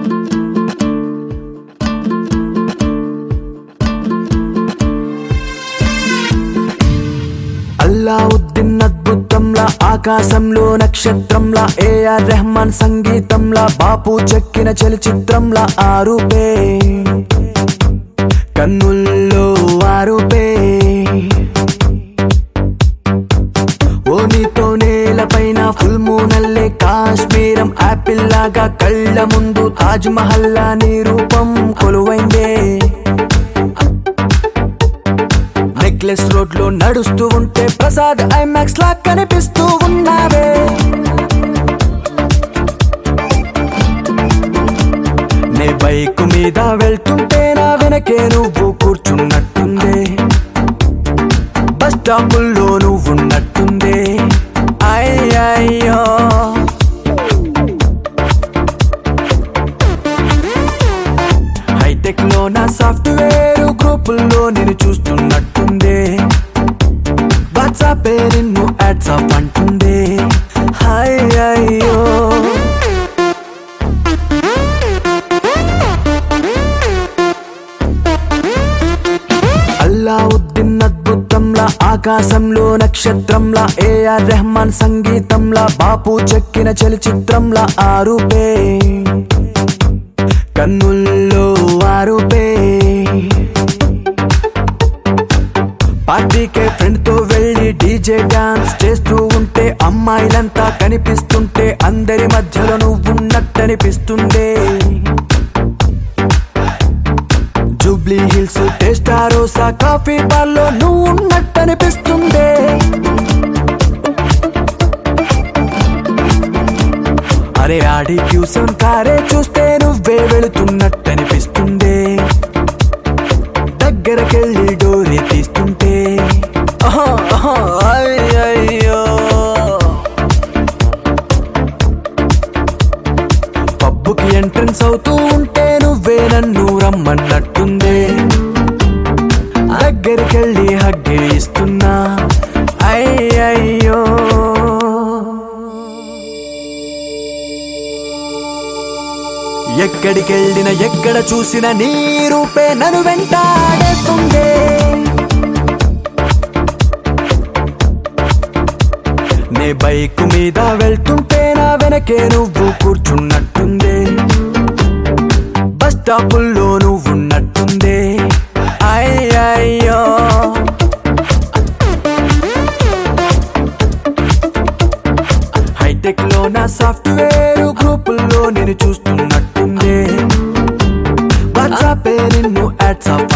అల్లావుద్దీన్ అద్భుతంలా ఆకాశంలో నక్షత్రంలా ఏఆర్ రెహమాన్ సంగీతంలా బాపు చెక్కిన చలచిత్రంలా ఆరుపే కన్నుల్లో ఆరుపే ఓ నీతో నేలపైన ఫుల్ మూనల్లే కాశ్మీరం ఆపిల్ లాగా కళ్ళ ముందు తాజ్ మహల్లా నీ రూపం కొలువైందే నెక్లెస్ రోడ్ లో నడుస్తూ ఉంటే ప్రసాద్ ఐమాక్స్ లా కనిపిస్తూ ఉన్నావే నే బైక్ మీద వెళ్తుంటే నా వెనకే నువ్వు కూర్చున్నట్టుందే బస్ స్టాపుల్లో నువ్వు ఉన్నట్టుందే అయ్యయ్యో హైటెక్ లో నా సాఫ్ట్వేర్ గ్రూపుల్లో నేను చూస్తున్నట్టుందే వాట్సాప్ నిన్ను యాడ్సాప్ అంటుందే హాయ్ అయ్యో అల్లావుద్దీన్ అద్భుతంలా ఆకాశంలో నక్షత్రంలా ఏఆర్ రెహమాన్ సంగీతంలా బాపు చెక్కిన చలచిత్రంలా ఆరుపే కన్నుల్లో ఆరుపే పార్టీకే ఫ్రెండ్ తో వెళ్ళి డీజే డాన్స్ చేస్తూ ఉంటే అమ్మాయిలంతా కనిపిస్తుంటే అందరి మధ్యలో నువ్వున్నట్టనిపిస్తుందే జూబ్లీ హిల్స్ టేస్టా రోసా కాఫీ బార్ లో నువ్వు ఉన్నట్టనిపిస్తుందే అరే ఆడి క్యూసన్ కారే చూస్తే నువ్వే వెళుతున్నట్టనిపిస్తుందే దగ్గరకెళ్ళి డోరీ తీస్తుంటే ఆహా, ఆహా, అయ్యయ్యో పబ్బుకి ఎంట్రన్స్ అవుతూ ఉంటే నువ్వే నన్ను రమ్మన్నట్టుందే దగ్గరికెళ్ళి హగ్గే ఇస్తున్నా అయ్యయ్యో ఎక్కడికెళ్ళిన ఎక్కడ చూసిన నీ రూపే నన్ను వెంటాడేస్తుందే నే బైక్ మీద వెళ్తుంటే నా వెనకే నువ్వు కూర్చున్నట్టుందే బస్ స్టాపుల్లో నువ్వు ఉన్నట్టుందే అయ్యయ్యో హైటెక్ లో నా సాఫ్ట్వేర్ గ్రూపుల్లో నేను చూస్తున్నట్టుందే వాట్సాప్ నిన్ను యాడ్సాప్